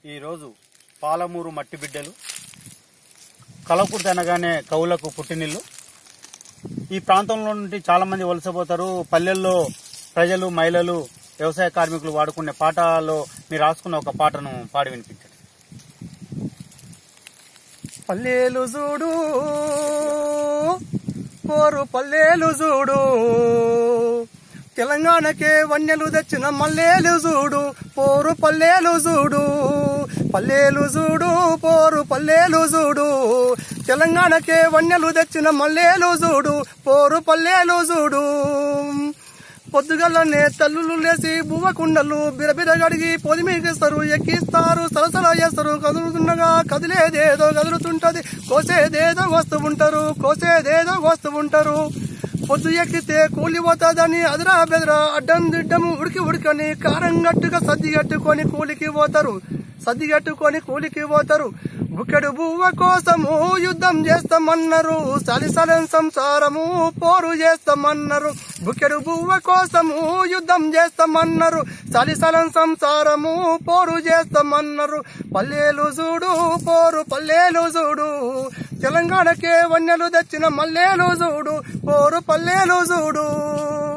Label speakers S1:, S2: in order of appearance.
S1: ఈరోజు పాలమూరు మట్టి బిడ్డలు కలకుర్తి అనగానే కవులకు పుట్టినిల్లు ఈ ప్రాంతంలో నుండి చాలా మంది వలసపోతారు పల్లెల్లో ప్రజలు మహిళలు వ్యవసాయ కార్మికులు వాడుకునే పాటలో మీరు రాసుకున్న ఒక పాటను పాడి వినిపించండి
S2: పల్లెలు చూడు పోరు పల్లెలు చూడు తెలంగాణకే వన్యలు తెచ్చిన మల్లేలు చూడు పోరు పల్లెలు చూడు పల్లెలు చూడు పోరు పల్లెలు చూడు తెలంగాణకే వన్యలు తెచ్చిన మల్లేలు చూడు పోరు పల్లెలు చూడు పొద్దుగల్లనే తల్లులు లేసి బువ్వ కుండలు బిరబిర గడిగి పొదిమిగిస్తారు ఎక్కిస్తారు సరసల చేస్తారు కదులుతుండగా కదిలేదేదో కదులుతుంటది కోసేదేదో వస్తూ ఉంటారు కోసేదేదో వస్తూ ఉంటారు పొద్దు ఎక్కితే కూలి పోతాదని అదరా బెదరా అడ్డం దిడ్డము ఉడికి ఉడికని కారం గట్టుగా సద్ది కట్టుకొని కూలికి పోతారు సద్ది కట్టుకొని కూలికి పోతారు బుక్కెడు బువ్వ కోసము యుద్ధం చేస్తామన్నారు సలిసలం సంసారము పోరు చేస్తామన్నారు బుక్కెడు బువ్వ కోసము యుద్ధం చేస్తామన్నారు సలిసలం సంసారము పోరు చేస్తామన్నారు పల్లెలు చూడు పోరు పల్లెలు చూడు తెలంగాణకే వన్యలు తెచ్చిన మల్లేలు చూడు పోరు పల్లెలు చూడు